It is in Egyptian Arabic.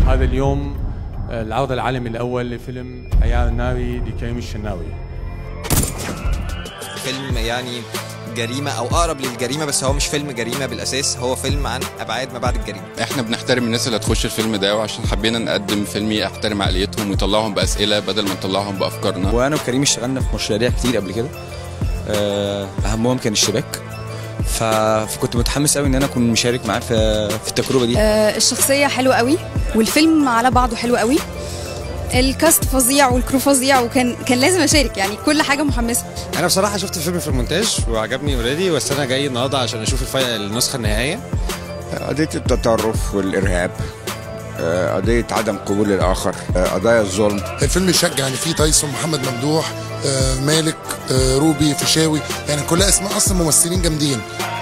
هذا اليوم العرض العالمي الأول لفيلم عيال الناري لكريم الشناوي فيلم يعني جريمة أو أقرب للجريمة بس هو مش فيلم جريمة بالأساس هو فيلم عن أبعاد ما بعد الجريمة احنا بنحترم الناس اللي هتخش الفيلم ده وعشان حبينا نقدم فيلم يحترم عقليتهم ويطلعهم باسئله بدل ما نطلعهم بافكارنا وانا وكريم اشتغلنا في مشاريع كتير قبل كده آه، اهمهم كان الشباك ف- فكنت متحمس قوي ان انا اكون مشارك معاه في في التجربه دي آه، الشخصية حلوة قوي والفيلم على بعضه حلو قوي الكاست فظيع والكرو فظيع وكان كان لازم اشارك يعني كل حاجة محمسة انا بصراحه شفت الفيلم في المونتاج وعجبني اوريدي بس انا جاي النهارده عشان اشوف الفي... النسخه النهائيه قضية التطرف والإرهاب آه، قضية عدم قبول الآخر آه، قضايا الظلم الفيلم يشجع يعني فيه تايسون محمد ممدوح آه، مالك آه، روبي فيشاوي يعني كلها اسماء اصلا ممثلين جامدين